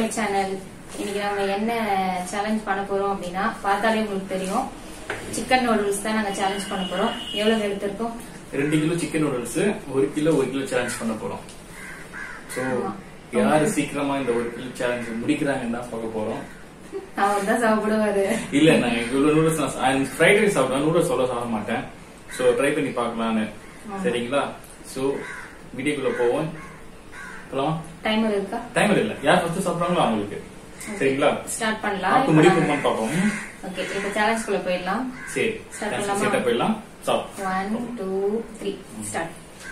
My channel இன்னைக்கு நம்ம என்ன சேலஞ்ச் பண்ண போறோம் அப்படின்னா பார்த்தாலே உங்களுக்கு தெரியும் சிக்கன் நூடுல்ஸ் தான் நாங்க சேலஞ்ச் பண்ண போறோம் எவ்வளவு எடுத்திருக்கோம் ரெண்டு கிலோ சிக்கன் நூடுல்ஸ் ஒரு கிலோ ஒரு கிலோ சேலஞ்ச் பண்ண போறோம் சோ ஆமா. யாரு சீக்கிரமா இந்த ஒரு கிலோ சேலஞ்ச் முடிக்கிறாங்கன்னு தான் பார்க்க போறோம் அவர் தான் சாப்பிடுவாரு இல்ல நான் இவ்வளவு நூடுல்ஸ் நான் ஃப்ரைட் ரைஸ் சாப்பிடுவேன் நூடுல்ஸ் சொல்ல சாப்பிட மாட்டேன் சோ ட்ரை பண்ணி பார்க்கலான்னு ஆமா. சரிங்களா சோ வீடியோக்குள்ள போவோம் போலாம் டைமர் இருக்கா டைமர் இல்ல யார் ஃபர்ஸ்ட் சாப்பிடுறாங்களோ அவங்களுக்கு சரிங்களா ஸ்டார்ட் அப்ப பண்ணலாம் முடிப்போமான்னு பார்ப்போம் ஓகே இப்ப சேலஞ்ச் குள்ள போயிடலாம் சரி Start பண்ணலாமா? செட்டப் போயிடலாம் சாப் one two three start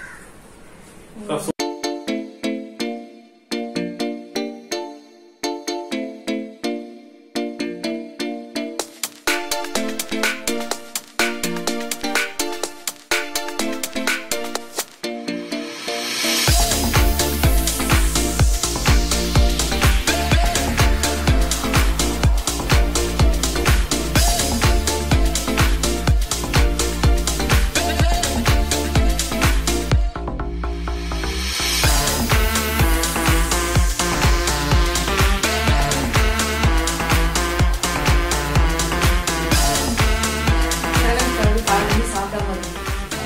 challenge வந்து பாருங்க சாப்பிடாம இருக்கு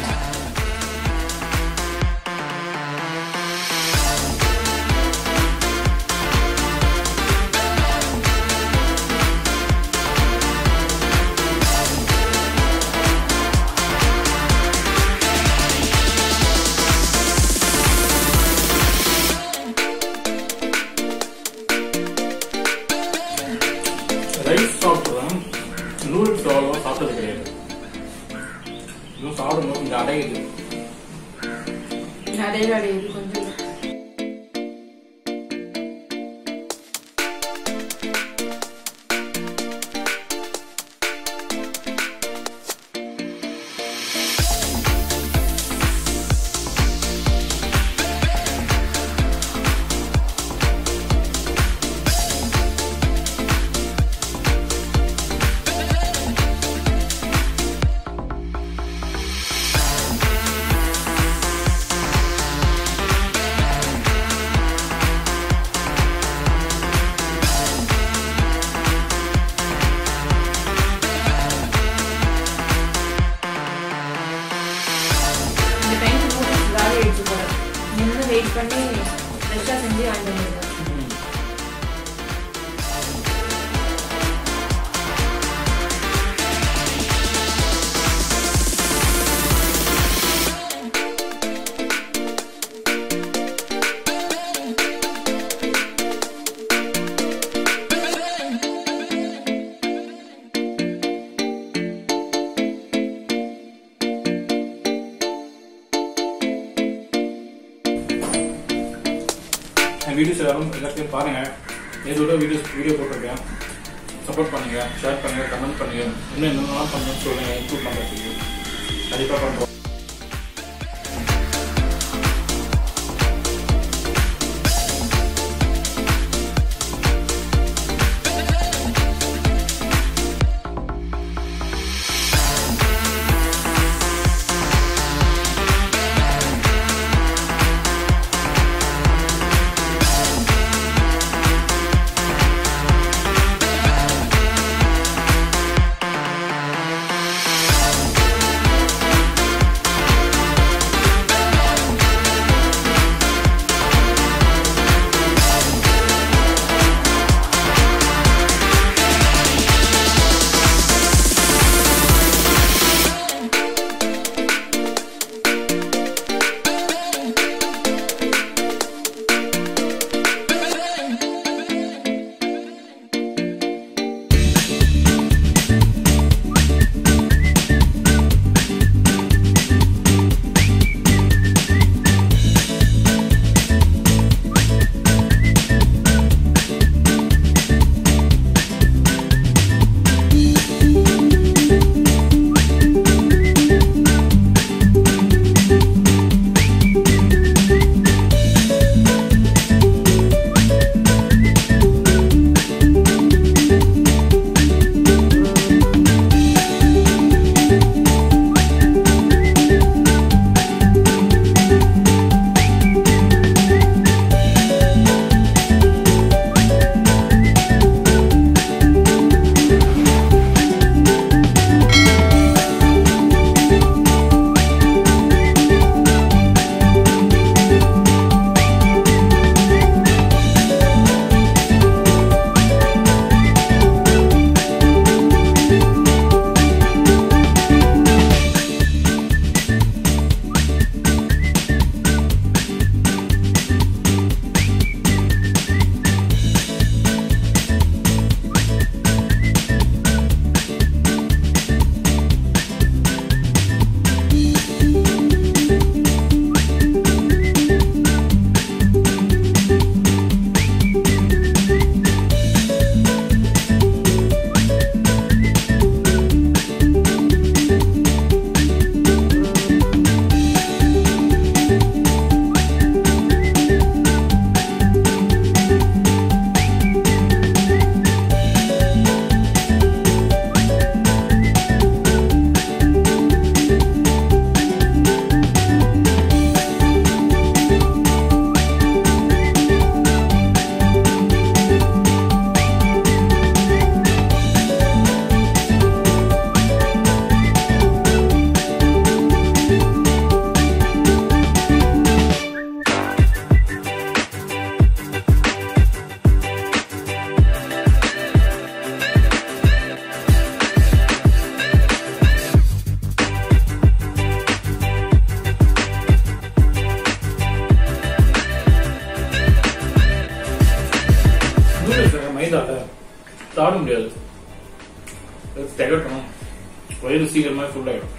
ரைஸ் சாப்பிடுறேன் நூடுல்ஸ் அவ்வளோவா சாப்பிட்டது கிடையாது இன்னும் சாப்பிடும்போது இங்க அடையுது நிறைய அடையுது கொஞ்சம் இந்த டைம் நூடுல்ஸ் வேலை எடுத்து போறேன் நின்று வெயிட் பண்ணி ஃப்ரெஷ்ஷாக செஞ்சு வாங்கிட்டு வந்துருக்கேன் என் வீடியோஸ் எல்லாரும் எல்லாத்தையும் பாருங்க இதோட வீடியோஸ் வீடியோ போட்டிருக்கேன் சப்போர்ட் பண்ணுங்க ஷேர் பண்ணுங்க கமெண்ட் பண்ணுங்க இன்னும் என்னென்னலாம் பண்ணணும்னு சொல்லுங்க இம்ப்ரூவ் பண்ணுறதுக்கு கண்டிப்பாக பண்ணுறோம் இந்த சாப்பிட முடியாது அது திகட்டணும் வயிறு சீக்கிரமா ஃபுல் ஆயிடும்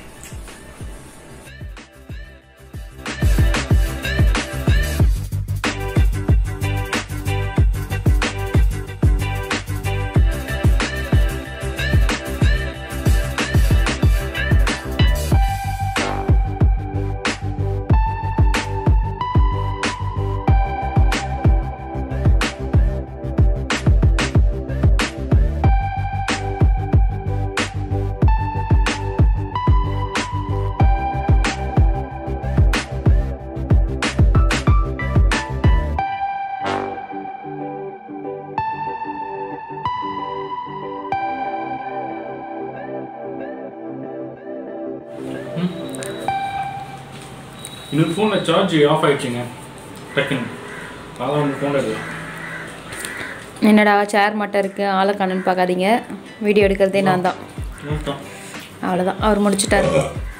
இந்த ஃபோனில் சார்ஜ் ஆஃப் ஆயிடுச்சுங்க டக்குன்னு அதான் உங்கள் ஃபோனில் இருக்கு என்னடா சேர் மட்டும் இருக்கு ஆளை கண்ணுன்னு பார்க்காதீங்க வீடியோ எடுக்கிறதே நான் தான் ஓகே அவ்வளோதான் அவர் முடிச்சிட்டாரு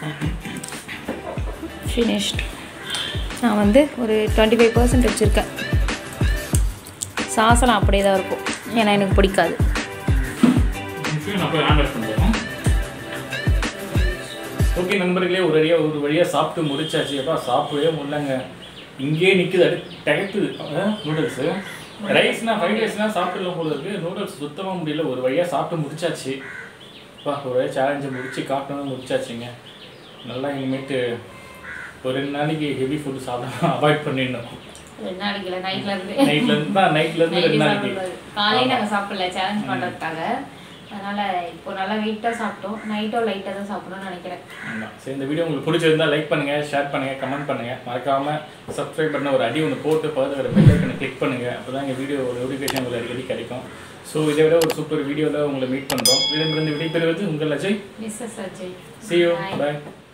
ஃபினிஷ்ட் நான் வந்து ஒரு டுவெண்ட்டி ஃபைவ் பர்சன்ட் வச்சுருக்கேன் சாசலாம் அப்படியே தான் இருக்கும் ஏன்னா எனக்கு பிடிக்காது நான் போய் ஹேண்ட் பண்ணுறேன் ஓகே நண்பர்களே ஒரு வழியாக ஒரு வழியாக சாப்பிட்டு முடிச்சாச்சு எப்பா சாப்பிடவே முடியலங்க இங்கேயே நிற்குது அது திகட்டுது நூடுல்ஸு ரைஸ்னா ஃப்ரைட் ரைஸ்லாம் சாப்பிடலாம் போல இருக்கு நூடுல்ஸ் சுத்தமாக முடியல ஒரு வழியாக சாப்பிட்டு முடிச்சாச்சு அப்பா ஒரு வழியாக சேலஞ்சை முடிச்சு காட்டணும் முடிச்சாச்சுங்க நல்லா இனிமேட்டு ஒரு ரெண்டு நாளைக்கு ஹெவி ஃபுட் சாப்பிட அவாய்ட் பண்ணிடணும் ரெண்டு நாளைக்கு இல்லை நைட்ல இருந்து நைட்ல இருந்து தான் நைட்ல இருந்து ரெண்டு நாளைக்கு காலையில் நாங்கள் சாப்பிடல சேலஞ்ச் பண்ணுறதுக்காக அதனால இப்போ நல்லா வெயிட்டாக சாப்பிட்டோம் நைட்டோ லைட்டாக தான் சாப்பிடணும்னு நினைக்கிறேன் ஆமாம் சரி இந்த வீடியோ உங்களுக்கு பிடிச்சிருந்தா லைக் பண்ணுங்க ஷேர் பண்ணுங்க கமெண்ட் பண்ணுங்க மறக்காம சப்ஸ்கிரைப் பண்ண ஒரு அடி ஒன்று போட்டு பக்கத்தில் வர பெல் ஐக்கனை கிளிக் பண்ணுங்க அப்பதான் எங்கள் வீடியோ ஒரு நோட்டிஃபிகேஷன் உங்களுக்கு அடிக்கடி கிடைக்கும் ஸோ இதை விட ஒரு சூப்பர் வீடியோவில் உங்களை மீட் பண்ணுறோம் விடைபெறுவது விடைபெறுவது உங்கள் Ajay Mrs Ajay See you. Bye. Bye.